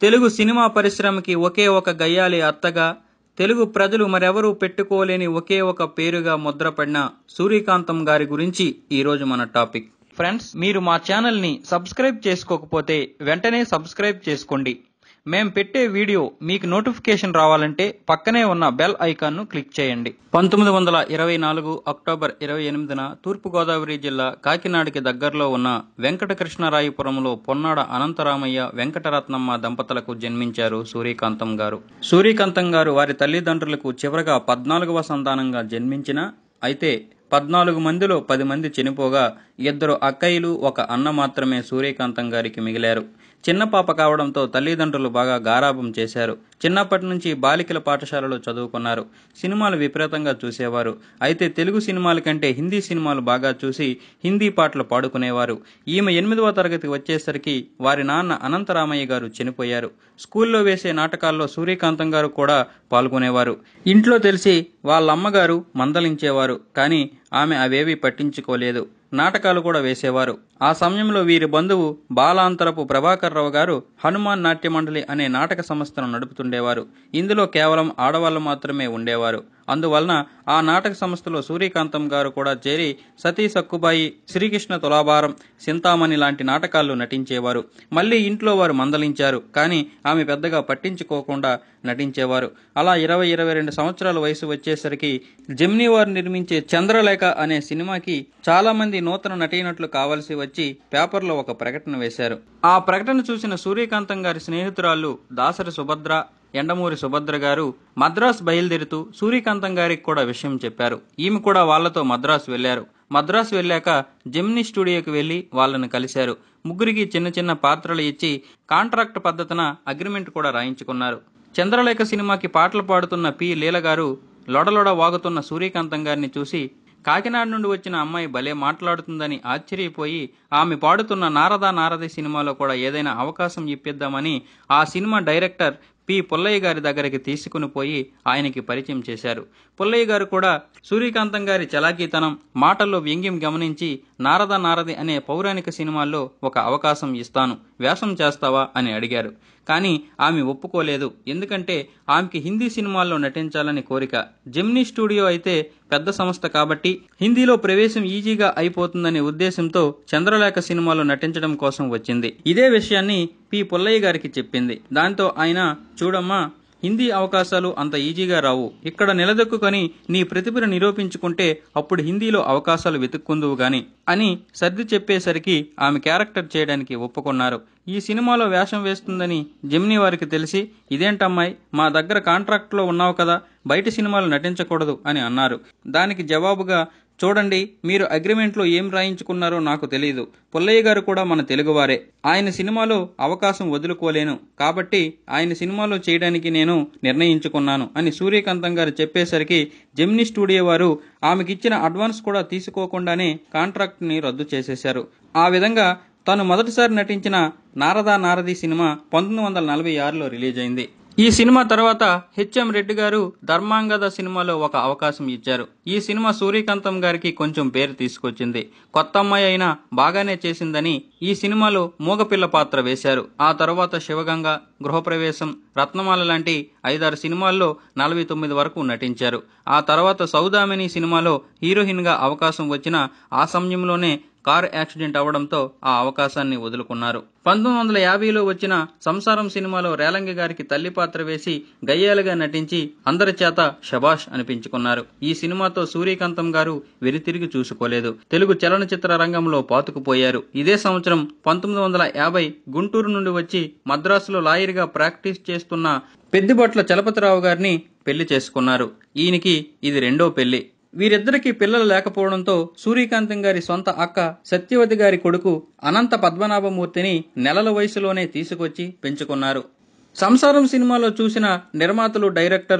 Telugu cinema పరిశ్రమకి ఒకే ఒక గయ్యాలి అత్తగా తెలుగు ప్రజలు మరెవరూ పెట్టుకోలేని ఒకే ఒక పేరుగా ముద్రపడిన సూర్యకాంతం గారి గురించి ఈరోజు మన టాపిక్ ఫ్రెండ్స్ మీరు మా ఛానల్ని సబ్స్క్రైబ్ చేసుకోకపోతే వెంటనే సబ్స్క్రైబ్ చేసుకోండి మేం పెట్టే వీడియో మీకు నోటిఫికేషన్ రావాలంటే పక్కనే ఉన్న బెల్ ఐకాన్ను క్లిక్ చేయండి పంతొమ్మిది వందల ఇరవై నాలుగు అక్టోబర్ ఇరవై ఎనిమిదిన తూర్పుగోదావరి జిల్లా కాకినాడకి దగ్గరలో ఉన్న వెంకటకృష్ణరాయపురంలో పొన్నాడ అనంతరామయ్య వెంకటరత్నమ్మ దంపతులకు జన్మించారు సూర్యకాంతం గారు సూర్యకాంతం గారు వారి తల్లిదండ్రులకు చివరగా పద్నాలుగవ సంతానంగా జన్మించిన అయితే పద్నాలుగు మందిలో పది మంది చనిపోగా ఇద్దరు అక్కయ్యలు ఒక అన్న మాత్రమే సూర్యకాంతం గారికి మిగిలారు చిన్న పాప కావడంతో తల్లిదండ్రులు బాగా గారాభం చేశారు చిన్నప్పటి నుంచి బాలికల పాఠశాలలో చదువుకున్నారు సినిమాలు విపరీతంగా చూసేవారు అయితే తెలుగు సినిమాల కంటే హిందీ సినిమాలు బాగా చూసి హిందీ పాటలు పాడుకునేవారు ఈమె ఎనిమిదవ తరగతికి వచ్చేసరికి వారి నాన్న అనంతరామయ్య గారు చనిపోయారు స్కూల్లో వేసే నాటకాల్లో సూర్యకాంతం గారు కూడా పాల్గొనేవారు ఇంట్లో తెలిసి వాళ్ళ అమ్మగారు మందలించేవారు కానీ ఆమె అవేవి పట్టించుకోలేదు నాటకాలు కూడా వేసేవారు ఆ సమయంలో వీరి బంధువు బాలాంతరపు ప్రభాకర్ రావు గారు హనుమాన్ నాట్య మండలి అనే నాటక సంస్థను నడుపుతుండేవారు ఇందులో కేవలం ఆడవాళ్లు మాత్రమే ఉండేవారు అందువలన ఆ నాటక సంస్థలో సూర్యకాంతం గారు కూడా చేరి సతీ సక్కుబాయి శ్రీకృష్ణ తులాభారం సింతామణి లాంటి నాటకాల్లో నటించేవారు మళ్ళీ ఇంట్లో వారు మందలించారు కానీ ఆమె పెద్దగా పట్టించుకోకుండా నటించేవారు అలా ఇరవై ఇరవై రెండు సంవత్సరాల వయసు వచ్చేసరికి జెమినీ వారు నిర్మించే చంద్రలేఖ అనే సినిమాకి చాలా మంది నూతన నటీనటులు కావలసి వచ్చి పేపర్లో ఒక ప్రకటన వేశారు ఆ ప్రకటన చూసిన సూర్యకాంతం గారి స్నేహితురాలు దాసరి సుభద్ర ఎండమూరి సుభద్ర గారు మద్రాస్ బయలుదేరుతూ సూర్యకాంతం గారికి కూడా విషయం చెప్పారు ఈమె కూడా వాళ్లతో మద్రాసు వెళ్లారు మద్రాసు వెళ్ళాక జెమినీ స్టూడియోకి వెళ్లి వాళ్ళను కలిశారు ముగ్గురికి చిన్న చిన్న పాత్రలు ఇచ్చి కాంట్రాక్ట్ పద్ధతిన అగ్రిమెంట్ కూడా రాయించుకున్నారు చంద్రలేఖ సినిమాకి పాటలు పాడుతున్న పి లీల గారు లొడలొడ వాగుతున్న సూర్యకాంతం గారిని చూసి కాకినాడ నుండి వచ్చిన అమ్మాయి భలే మాట్లాడుతుందని ఆశ్చర్యపోయి ఆమె పాడుతున్న నారదా నారది సినిమాలో కూడా ఏదైనా అవకాశం ఇప్పిద్దామని ఆ సినిమా డైరెక్టర్ పి పుల్లయ్య గారి దగ్గరికి తీసుకుని పోయి ఆయనకి పరిచయం చేశారు పుల్లయ్య గారు కూడా సూర్యకాంతం గారి చలాకీతనం మాటల్లో వ్యంగ్యం గమనించి నారద నారది అనే పౌరాణిక సినిమాల్లో ఒక అవకాశం ఇస్తాను వేషం చేస్తావా అని అడిగారు కానీ ఆమె ఒప్పుకోలేదు ఎందుకంటే ఆమెకి హిందీ సినిమాల్లో నటించాలని కోరిక జెమినీ స్టూడియో అయితే పెద్ద సంస్థ కాబట్టి హిందీలో ప్రవేశం ఈజీగా అయిపోతుందనే ఉద్దేశంతో చంద్రలేఖ సినిమాలో నటించడం కోసం వచ్చింది ఇదే విషయాన్ని పి పుల్లయ్య గారికి చెప్పింది దాంతో ఆయన చూడమ్మా హిందీ అవకాశాలు అంత ఈజీగా రావు ఇక్కడ నిలదొక్కుని నీ ప్రతిభను నిరూపించుకుంటే అప్పుడు హిందీలో అవకాశాలు వెతుక్కుందువు గాని అని సర్ది చెప్పేసరికి ఆమె క్యారెక్టర్ చేయడానికి ఒప్పుకున్నారు ఈ సినిమాలో వేషం వేస్తుందని జెమినీ వారికి తెలిసి ఇదేంటమ్మాయి మా దగ్గర కాంట్రాక్ట్లో ఉన్నావు కదా బయట సినిమాలు నటించకూడదు అని అన్నారు దానికి జవాబుగా చూడండి మీరు అగ్రిమెంట్లో ఏం రాయించుకున్నారో నాకు తెలియదు పుల్లయ్య గారు కూడా మన తెలుగువారే ఆయన సినిమాలో అవకాశం వదులుకోలేను కాబట్టి ఆయన సినిమాలో చేయడానికి నేను నిర్ణయించుకున్నాను అని సూర్యకాంతం గారు చెప్పేసరికి జెమినీ స్టూడియో వారు ఆమెకిచ్చిన అడ్వాన్స్ కూడా తీసుకోకుండానే కాంట్రాక్ట్ని రద్దు చేసేశారు ఆ విధంగా తాను మొదటిసారి నటించిన నారదా నారది సినిమా పంతొమ్మిది వందల నలభై ఆరులో రిలీజ్ అయింది ఈ సినిమా తర్వాత హెచ్ఎం రెడ్డి గారు ధర్మాంగద సినిమాలో ఒక అవకాశం ఇచ్చారు ఈ సినిమా సూర్యకాంతం గారికి కొంచెం పేరు తీసుకొచ్చింది కొత్త అమ్మాయి అయినా బాగానే చేసిందని ఈ సినిమాలో మూగపిల్ల పాత్ర వేశారు ఆ తర్వాత శివగంగ గృహప్రవేశం రత్నమాల లాంటి ఐదారు సినిమాల్లో నలభై తొమ్మిది వరకు నటించారు ఆ తర్వాత సౌదామిని సినిమాలో హీరోయిన్గా అవకాశం వచ్చిన ఆ సమయంలోనే కారు యాక్సిడెంట్ అవడంతో ఆ అవకాశాన్ని వదులుకున్నారు పంతొమ్మిది వందల యాభైలో వచ్చిన సంసారం సినిమాలో రేలంగి గారికి తల్లి పాత్ర వేసి గయ్యాలుగా నటించి అందరి చేత శబాష్ అనిపించుకున్నారు ఈ సినిమాతో సూర్యకాంతం గారు వెనుతిరిగి చూసుకోలేదు తెలుగు చలనచిత్ర రంగంలో పాతుకుపోయారు ఇదే సంవత్సరం పంతొమ్మిది వందల యాభై గుంటూరు నుండి వచ్చి మద్రాసులో లాయర్గా ప్రాక్టీస్ చేస్తున్న పెద్దిబొట్ల చలపతిరావు గారిని పెళ్లి చేసుకున్నారు ఈయనకి ఇది రెండో పెళ్లి వీరిద్దరికీ పిల్లలు లేకపోవడంతో సూర్యకాంతం గారి సొంత అక్క సత్యవతి గారి కొడుకు అనంత పద్మనాభమూర్తిని నెలల వయసులోనే తీసుకొచ్చి పెంచుకున్నారు సంసారం సినిమాలో చూసిన నిర్మాతలు డైరెక్టర్లు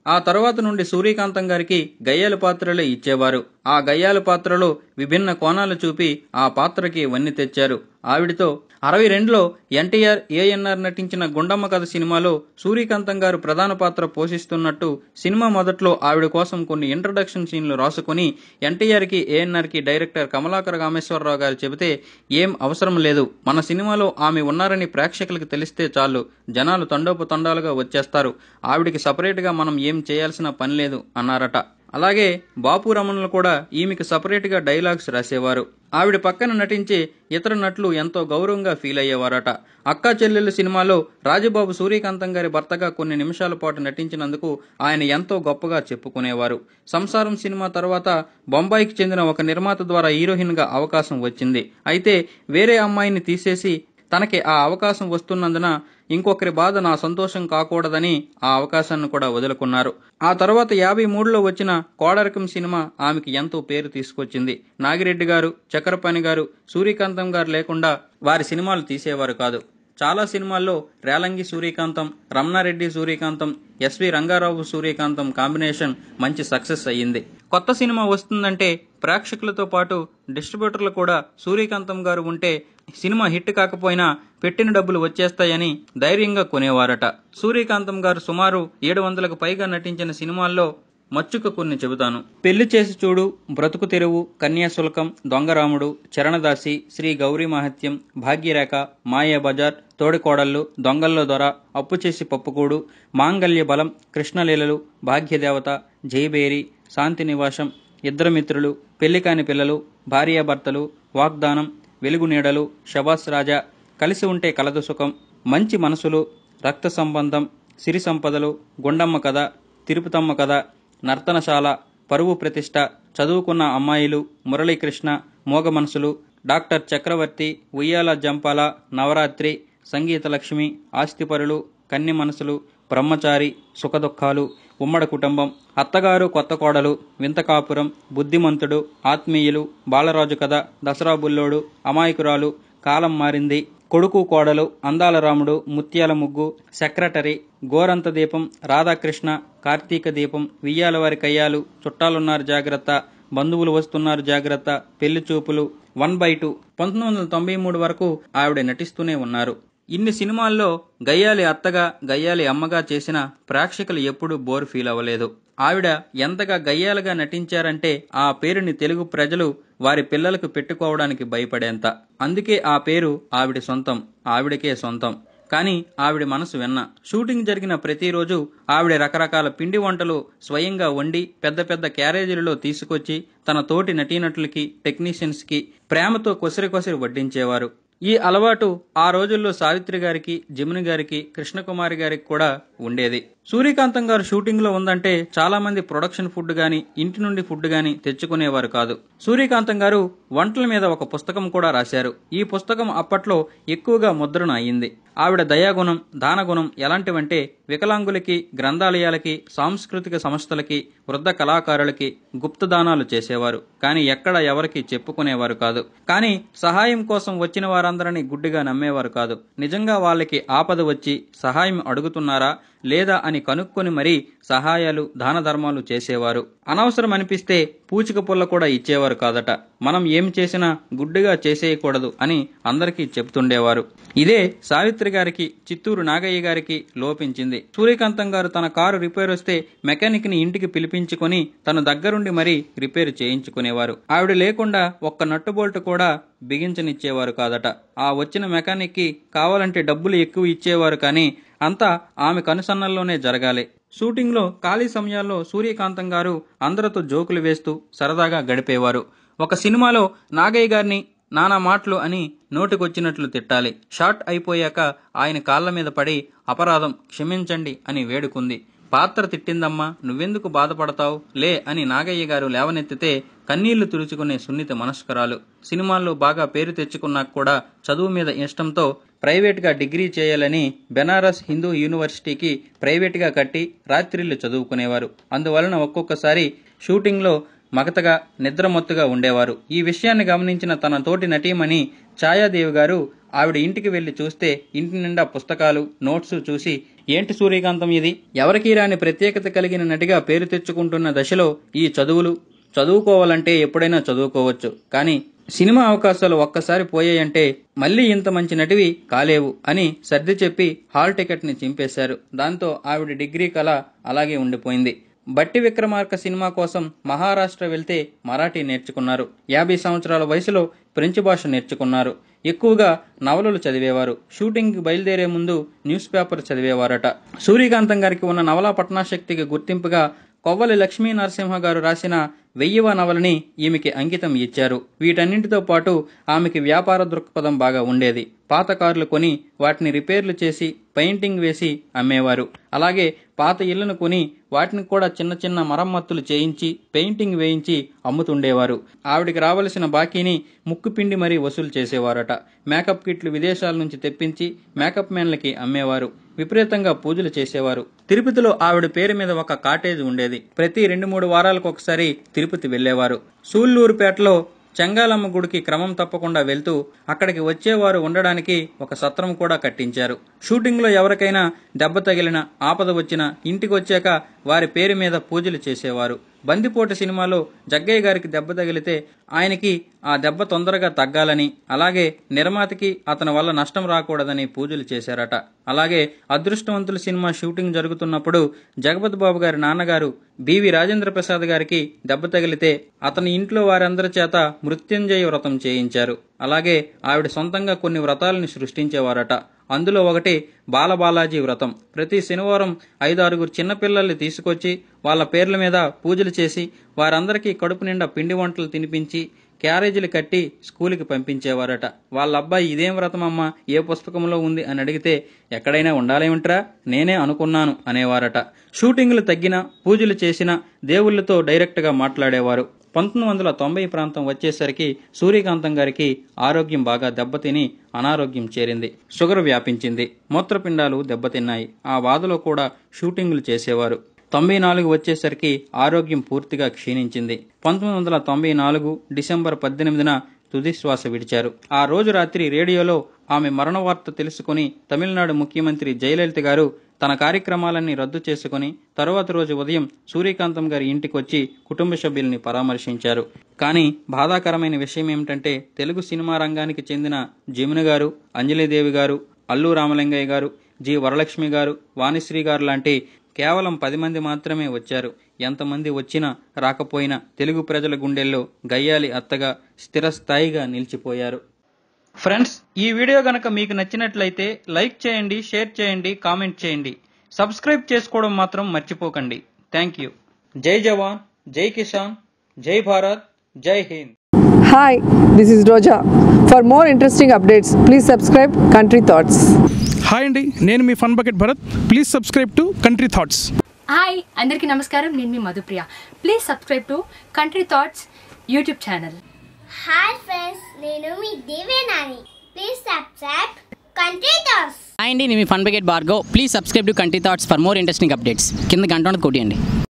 ఆ తర్వాత నుండి సూర్యకాంతం గారికి గయ్యాల పాత్రలే ఇచ్చేవారు ఆ గయ్యాల పాత్రలో విభిన్న కోణాలు చూపి ఆ పాత్రకి వన్ని తెచ్చారు ఆవిడతో అరవై రెండులో ఎన్టీఆర్ ఏఎన్ఆర్ నటించిన గుండమ్మ కథ సినిమాలో సూర్యకాంతం గారు ప్రధాన పాత్ర పోషిస్తున్నట్టు సినిమా మొదట్లో ఆవిడ కోసం కొన్ని ఇంట్రడక్షన్ సీన్లు రాసుకుని ఎన్టీఆర్కి ఏఎన్ఆర్కి డైరెక్టర్ కమలాకర కామేశ్వరరావు గారు చెబితే ఏం అవసరం లేదు మన సినిమాలో ఆమె ఉన్నారని ప్రేక్షకులకు తెలిస్తే చాలు జనాలు తండోపతండాలుగా వచ్చేస్తారు ఆవిడికి సపరేట్గా మనం ఏం చేయాల్సిన పని లేదు అన్నారట అలాగే బాపు రమణులు కూడా ఈమెకి సపరేట్గా డైలాగ్స్ రాసేవారు ఆవిడ పక్కన నటించే ఇతర నటులు ఎంతో గౌరవంగా ఫీల్ అయ్యేవారట అక్కా చెల్లెళ్ళు సినిమాలో రాజబాబు సూర్యకాంతం గారి భర్తగా కొన్ని నిమిషాల పాటు నటించినందుకు ఆయన ఎంతో గొప్పగా చెప్పుకునేవారు సంసారం సినిమా తర్వాత బొంబాయికి చెందిన ఒక నిర్మాత ద్వారా హీరోయిన్గా అవకాశం వచ్చింది అయితే వేరే అమ్మాయిని తీసేసి తనకి ఆ అవకాశం వస్తున్నందున ఇంకొకరి బాధ నా సంతోషం కాకూడదని ఆ అవకాశాన్ని కూడా వదులుకున్నారు ఆ తర్వాత యాభై మూడులో వచ్చిన కోడరకం సినిమా ఆమెకి ఎంతో పేరు తీసుకొచ్చింది నాగిరెడ్డి గారు చక్రపాణి గారు సూర్యకాంతం గారు లేకుండా వారి సినిమాలు తీసేవారు కాదు చాలా సినిమాల్లో రేలంగి సూర్యకాంతం రమణారెడ్డి సూర్యకాంతం ఎస్వి రంగారావు సూర్యకాంతం కాంబినేషన్ మంచి సక్సెస్ అయ్యింది కొత్త సినిమా వస్తుందంటే ప్రేక్షకులతో పాటు డిస్ట్రిబ్యూటర్లు కూడా సూర్యకాంతం గారు ఉంటే సినిమా హిట్ కాకపోయినా పెట్టిన డబ్బులు వచ్చేస్తాయని ధైర్యంగా కొనేవారట సూర్యకాంతం గారు సుమారు ఏడు వందలకు పైగా నటించిన సినిమాల్లో మచ్చుక కొన్ని చెబుతాను పెళ్లి చేసి చూడు బ్రతుకు తెరువు కన్యాశుల్కం దొంగరాముడు చరణదాసి శ్రీ గౌరీ మహత్యం భాగ్యరేఖ మాయా బజార్ తోడికోడళ్ళు దొంగల్లో దొర అప్పు చేసి పప్పుకూడు మాంగల్య బలం కృష్ణలీలలు భాగ్యదేవత జయబేరి శాంతి నివాసం ఇద్దరు మిత్రులు పెళ్లికాని పిల్లలు భార్యాభర్తలు వాగ్దానం వెలుగు నీడలు షబాస్ రాజా కలిసి ఉంటే కలదు సుఖం మంచి మనసులు రక్త సంబంధం సిరి సంపదలు గుండమ్మ కథ తిరుపతమ్మ కథ నర్తనశాల పరువు ప్రతిష్ట చదువుకున్న అమ్మాయిలు మురళీకృష్ణ మోగ మనసులు డాక్టర్ చక్రవర్తి ఉయ్యాల జంపాల నవరాత్రి సంగీత లక్ష్మి ఆస్తిపరులు కన్ని మనసులు బ్రహ్మచారి సుఖదుఖాలు ఉమ్మడి కుటుంబం అత్తగారు కొత్త కోడలు వింతకాపురం బుద్ధిమంతుడు ఆత్మీయులు బాలరాజు కథ దసరా బుల్లోడు అమాయకురాలు కాలం మారింది కొడుకు కోడలు అందాల రాముడు ముత్యాల ముగ్గు సెక్రటరీ గోరంత దీపం రాధాకృష్ణ కార్తీక దీపం వియ్యాల వారి కయ్యాలు చుట్టాలున్నారు జాగ్రత్త బంధువులు వస్తున్నారు జాగ్రత్త పెళ్లి చూపులు వన్ బై టూ పంతొమ్మిది వందల తొంభై మూడు వరకు ఆవిడ నటిస్తూనే ఉన్నారు ఇన్ని సినిమాల్లో గయ్యాలి అత్తగా గయ్యాలి అమ్మగా చేసిన ప్రేక్షకులు ఎప్పుడూ బోర్ ఫీల్ అవ్వలేదు ఆవిడ ఎంతగా గయ్యాలుగా నటించారంటే ఆ పేరుని తెలుగు ప్రజలు వారి పిల్లలకు పెట్టుకోవడానికి భయపడేంత అందుకే ఆ పేరు ఆవిడ సొంతం ఆవిడకే సొంతం కానీ ఆవిడ మనసు వెన్న షూటింగ్ జరిగిన ప్రతిరోజు ఆవిడ రకరకాల పిండి వంటలు స్వయంగా వండి పెద్ద పెద్ద క్యారేజీలలో తీసుకొచ్చి తన తోటి నటీనటులకి టెక్నీషియన్స్కి ప్రేమతో కొసిరి కొసిరి వడ్డించేవారు ఈ అలవాటు ఆ రోజుల్లో సావిత్రి గారికి జముని గారికి కృష్ణకుమారి గారికి కూడా ఉండేది సూర్యకాంతం గారు షూటింగ్ లో ఉందంటే చాలా మంది ప్రొడక్షన్ ఫుడ్ గాని ఇంటి నుండి ఫుడ్ గాని తెచ్చుకునేవారు కాదు సూర్యకాంతం గారు వంటల మీద ఒక పుస్తకం కూడా రాశారు ఈ పుస్తకం అప్పట్లో ఎక్కువగా ముద్రణ అయ్యింది ఆవిడ దయాగుణం దానగుణం ఎలాంటివంటే వికలాంగులకి గ్రంథాలయాలకి సాంస్కృతిక సంస్థలకి వృద్ధ కళాకారులకి గుప్తదానాలు చేసేవారు కానీ ఎక్కడ ఎవరికి చెప్పుకునేవారు కాదు కానీ సహాయం కోసం వచ్చిన వారందరినీ గుడ్డిగా నమ్మేవారు కాదు నిజంగా వాళ్ళకి ఆపద వచ్చి సహాయం అడుగుతున్నారా లేదా అని కనుక్కొని మరీ సహాయాలు దాన ధర్మాలు చేసేవారు అనవసరం అనిపిస్తే పూచిక పుల్ల కూడా ఇచ్చేవారు కాదట మనం ఏం చేసినా గుడ్డిగా చేసేయకూడదు అని అందరికీ చెప్తుండేవారు ఇదే సావిత్రి గారికి చిత్తూరు నాగయ్య గారికి లోపించింది సూర్యకాంతం గారు తన కారు రిపేర్ వస్తే మెకానిక్ ని ఇంటికి పిలిపించుకొని తన దగ్గరుండి మరీ రిపేర్ చేయించుకునేవారు ఆవిడ లేకుండా ఒక్క నట్టుబోల్ట్ కూడా బిగించనిచ్చేవారు కాదట ఆ వచ్చిన మెకానిక్ కి కావాలంటే డబ్బులు ఎక్కువ ఇచ్చేవారు కానీ అంతా ఆమె కనుసన్నల్లోనే జరగాలి షూటింగ్లో ఖాళీ సమయాల్లో సూర్యకాంతం గారు అందరితో జోకులు వేస్తూ సరదాగా గడిపేవారు ఒక సినిమాలో నాగయ్య గారిని నానా మాటలు అని నోటికొచ్చినట్లు తిట్టాలి షాట్ అయిపోయాక ఆయన కాళ్ళ మీద పడి అపరాధం క్షమించండి అని వేడుకుంది పాత్ర తిట్టిందమ్మా నువ్వెందుకు బాధపడతావు లే అని నాగయ్య గారు లేవనెత్తితే కన్నీళ్లు తుడుచుకునే సున్నిత మనస్కరాలు సినిమాల్లో బాగా పేరు తెచ్చుకున్నాక కూడా చదువు మీద ఇష్టంతో ప్రైవేట్గా డిగ్రీ చేయాలని బెనారస్ హిందూ యూనివర్సిటీకి ప్రైవేట్గా కట్టి రాత్రిళ్లు చదువుకునేవారు అందువలన ఒక్కొక్కసారి షూటింగ్లో మగతగా నిద్రమత్తుగా ఉండేవారు ఈ విషయాన్ని గమనించిన తన తోటి నటీమణి ఛాయాదేవి గారు ఆవిడ ఇంటికి వెళ్లి చూస్తే ఇంటి నిండా పుస్తకాలు నోట్స్ చూసి ఏంటి సూర్యకాంతం ఇది ఎవరికీ రాని ప్రత్యేకత కలిగిన నటిగా పేరు తెచ్చుకుంటున్న దశలో ఈ చదువులు చదువుకోవాలంటే ఎప్పుడైనా చదువుకోవచ్చు కానీ సినిమా అవకాశాలు ఒక్కసారి పోయాయంటే మళ్ళీ ఇంత మంచి నటివి కాలేవు అని సర్ది చెప్పి హాల్ టికెట్ ని చింపేశారు దాంతో ఆవిడ డిగ్రీ కళ అలాగే ఉండిపోయింది బట్టి విక్రమార్క సినిమా కోసం మహారాష్ట్ర వెళ్తే మరాఠీ నేర్చుకున్నారు యాభై సంవత్సరాల వయసులో ఫ్రెంచ్ భాష నేర్చుకున్నారు ఎక్కువగా నవలలు చదివేవారు షూటింగ్కి బయలుదేరే ముందు న్యూస్ పేపర్ చదివేవారట సూర్యకాంతం గారికి ఉన్న నవలా పట్టణాశక్తికి గుర్తింపుగా కొవ్వలి లక్ష్మీ నరసింహ గారు రాసిన వెయ్యివ నవలని ఈమెకి అంకితం ఇచ్చారు వీటన్నింటితో పాటు ఆమెకి వ్యాపార దృక్పథం బాగా ఉండేది పాత కార్లు కొని వాటిని రిపేర్లు చేసి పెయింటింగ్ వేసి అమ్మేవారు అలాగే పాత ఇళ్లను కొని వాటిని కూడా చిన్న చిన్న మరమ్మతులు చేయించి పెయింటింగ్ వేయించి అమ్ముతుండేవారు ఆవిడికి రావలసిన బాకీని ముక్కు పిండి మరీ వసూలు చేసేవారట మేకప్ కిట్లు విదేశాల నుంచి తెప్పించి మేకప్ మెన్లకి అమ్మేవారు విపరీతంగా పూజలు చేసేవారు తిరుపతిలో ఆవిడ పేరు మీద ఒక కాటేజ్ ఉండేది ప్రతి రెండు మూడు వారాలకు ఒకసారి తిరుపతి వెళ్లేవారు సూళ్లూరుపేటలో చెంగాలమ్మ గుడికి క్రమం తప్పకుండా వెళ్తూ అక్కడికి వచ్చేవారు ఉండడానికి ఒక సత్రం కూడా కట్టించారు షూటింగ్లో ఎవరికైనా దెబ్బ తగిలిన ఆపద వచ్చినా ఇంటికి వచ్చాక వారి పేరు మీద పూజలు చేసేవారు బందిపోటు సినిమాలో జగ్గయ్య గారికి దెబ్బ తగిలితే ఆయనకి ఆ దెబ్బ తొందరగా తగ్గాలని అలాగే నిర్మాతకి అతని వల్ల నష్టం రాకూడదని పూజలు చేశారట అలాగే అదృష్టవంతుల సినిమా షూటింగ్ జరుగుతున్నప్పుడు జగపతి బాబు గారి నాన్నగారు బివి రాజేంద్ర ప్రసాద్ గారికి దెబ్బ తగిలితే అతని ఇంట్లో వారందరి చేత మృత్యుంజయ వ్రతం చేయించారు అలాగే ఆవిడ సొంతంగా కొన్ని వ్రతాలని సృష్టించేవారట అందులో ఒకటి బాలబాలాజీ వ్రతం ప్రతి శనివారం ఐదారుగురు చిన్నపిల్లల్ని తీసుకొచ్చి వాళ్ళ పేర్ల మీద పూజలు చేసి వారందరికీ కడుపు నిండా పిండి వంటలు తినిపించి క్యారేజీలు కట్టి స్కూల్కి పంపించేవారట వాళ్ళ అబ్బాయి ఇదేం వ్రతం అమ్మా ఏ పుస్తకంలో ఉంది అని అడిగితే ఎక్కడైనా ఉండాలేమిట్రా నేనే అనుకున్నాను అనేవారట షూటింగ్లు తగ్గినా పూజలు చేసినా దేవుళ్ళతో డైరెక్ట్గా మాట్లాడేవారు పంతొమ్మిది వందల తొంభై ప్రాంతం వచ్చేసరికి సూర్యకాంతం గారికి ఆరోగ్యం బాగా దెబ్బతిని అనారోగ్యం చేరింది షుగర్ వ్యాపించింది మూత్రపిండాలు దెబ్బతిన్నాయి ఆ బాధలో కూడా షూటింగ్లు చేసేవారు తొంభై నాలుగు వచ్చేసరికి ఆరోగ్యం పూర్తిగా క్షీణించింది పంతొమ్మిది వందల తొంభై నాలుగు డిసెంబర్ పద్దెనిమిదిన తుది శ్వాస విడిచారు ఆ రోజు రాత్రి రేడియోలో ఆమె మరణ వార్త తెలుసుకుని తమిళనాడు ముఖ్యమంత్రి జయలలిత గారు తన కార్యక్రమాలన్నీ రద్దు చేసుకుని తరువాత రోజు ఉదయం సూర్యకాంతం గారి ఇంటికి వచ్చి కుటుంబ సభ్యుల్ని పరామర్శించారు కానీ బాధాకరమైన విషయం ఏమిటంటే తెలుగు సినిమా రంగానికి చెందిన జమున గారు అంజలిదేవి గారు అల్లు రామలింగయ్య గారు జి వరలక్ష్మి గారు వాణిశ్రీ గారు లాంటి కేవలం పది మంది మాత్రమే వచ్చారు ఎంతమంది వచ్చినా రాకపోయినా తెలుగు ప్రజల గుండెల్లో గయ్యాలి అత్తగా స్థిరస్థాయిగా నిలిచిపోయారు ఫ్రెండ్స్ ఈ వీడియో గనక మీకు నచ్చినట్లయితే లైక్ చేయండి షేర్ చేయండి కామెంట్ చేయండి సబ్స్క్రైబ్ చేసుకోవడం మాత్రం మర్చిపోకండి థ్యాంక్ యూ జై జవాన్ జై కిసాన్ జై భారత్ జై Hind Hi, this is Roja. For more interesting updates, please subscribe Country Thoughts. Hi అండి నేను మీ fun bucket Bharat please subscribe to country thoughts hi అందరికీ నమస్కారం నేను మీ Madhupriya please subscribe to country thoughts YouTube channel hi friends నేను మీ దేవేనాని please subscribe country thoughts hi అండి నేను మీ ఫన్ బకెట్ బార్గో please subscribe to country thoughts for more interesting updates కింద గంట ఉన్నది కొట్టియండి